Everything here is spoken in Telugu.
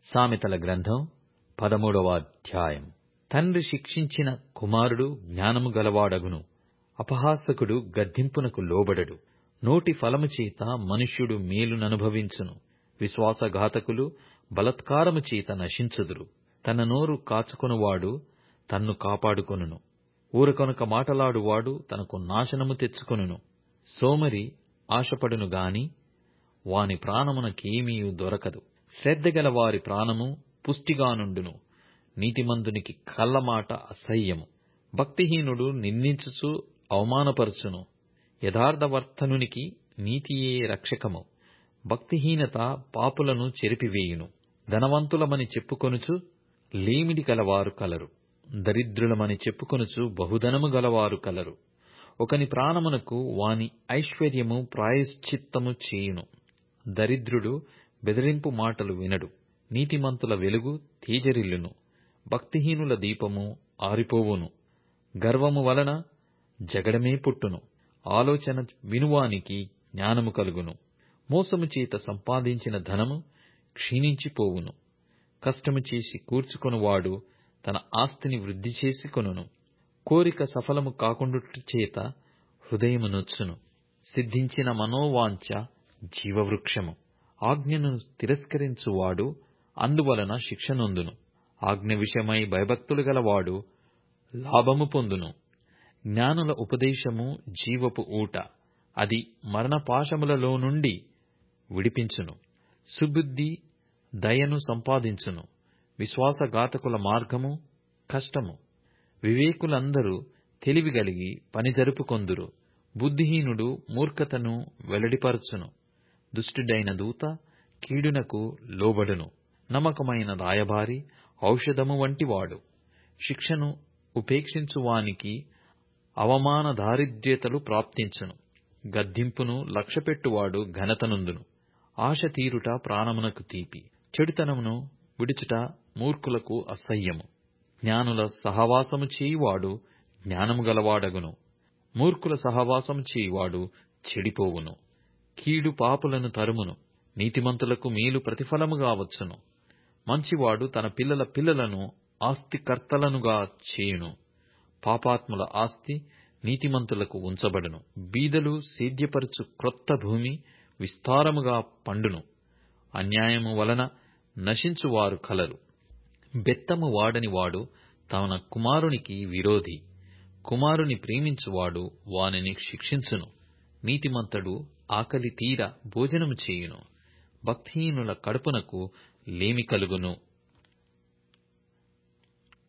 సామెతల గ్రంథం పదమూడవ అధ్యాయం తండ్రి శిక్షించిన కుమారుడు జ్ఞానము గలవాడగును అపహాసకుడు గద్దింపునకు లోబడడు నోటి ఫలము చేత మనుష్యుడు మేలుననుభవించును విశ్వాసఘాతకులు బలాత్కారము చేత నశించుదురు తన నోరు కాచుకొనువాడు తన్ను కాపాడుకొనును ఊరకొనక మాటలాడువాడు తనకు నాశనము తెచ్చుకొనును సోమరి ఆశపడును గాని వాని ప్రాణమునకేమీయు దొరకదు శ్రద్ధగల వారి ప్రాణము పుష్టిగానుండును నీతిమంతునికి కల్లమాట అసహ్యము భక్తిహీనుడు నిందించుచు అవమానపరచును యథార్థవర్తనునికి నీతియే రక్షకము భక్తిహీనత పాపులను చెరిపివేయును ధనవంతులమని చెప్పుకొనుచు లేమిడి గలవారు కలరు దరిద్రులమని చెప్పుకొనుచు బహుధనము గలవారు కలరు ఒకని ప్రాణమునకు వాని ఐశ్వర్యము ప్రాయశ్చిత్తము చేయును దరిద్రుడు బెదిరింపు మాటలు వినడు నీతిమంతుల వెలుగు తేజరిల్లును భక్తిహీనుల దీపము ఆరిపోవును గర్వము వలన జగడమే పుట్టును ఆలోచన వినువానికి జ్ఞానము కలుగును మోసము చేత సంపాదించిన ధనము క్షీణించిపోవును కష్టము చేసి కూర్చుకొనువాడు తన ఆస్తిని వృద్ధి చేసి కొనును కోరిక సఫలము కాకుండుట చేత హృదయము నొచ్చును సిద్ధించిన మనోవాంఛ జీవవృక్షము ఆజ్ఞను తిరస్కరించువాడు అందువలన శిక్ష నొందును ఆజ్ఞ విషయమై భయభక్తులు గలవాడు లాభము పొందును జ్ఞానుల ఉపదేశము జీవపు ఊట అది మరణపాశములలో నుండి విడిపించును సుబుద్ధి దయను సంపాదించును విశ్వాసఘాతకుల మార్గము కష్టము వివేకులందరూ తెలివి గలిగి పని జరుపుకొందురు బుద్ధిహీనుడు మూర్ఖతను వెల్లడిపరచును దుష్టుడైన దూత కీడునకు లోబడును నమ్మకమైన రాయబారి ఔషధము వంటివాడు శిక్షను ఉపేక్షించువానికి అవమాన దారిద్ర్యతలు ప్రాప్తించును గద్దింపును లక్ష్యపెట్టువాడు ఘనతనుందును ఆశ తీరుట ప్రాణమునకు తీపి చెడుతనమును విడుచుట మూర్ఖులకు అసహ్యము జ్ఞానుల సహవాసము చేయువాడు జ్ఞానము గలవాడగును మూర్ఖుల సహవాసము చేయువాడు చెడిపోవును కీడు పాపులను తరుమును నీతిమంతులకు మేలు ప్రతిఫలముగా వచ్చును మంచివాడు తన పిల్లల పిల్లలను ఆస్తికర్తలనుగా చేయును పాపాత్ముల ఆస్తి నీతిమంతులకు ఉంచబడును బీదలు సేద్యపరచు క్రొత్త భూమి విస్తారముగా పండును అన్యాయము వలన నశించువారు కలరు బెత్తము వాడని వాడు తన కుమారునికి విరోధి కుమారుని ప్రేమించువాడు వానిని శిక్షించును నీతిమంతుడు ఆకలి తీర భోజనము చేయును భక్తిహీనుల కడుపునకు లేమి కలుగును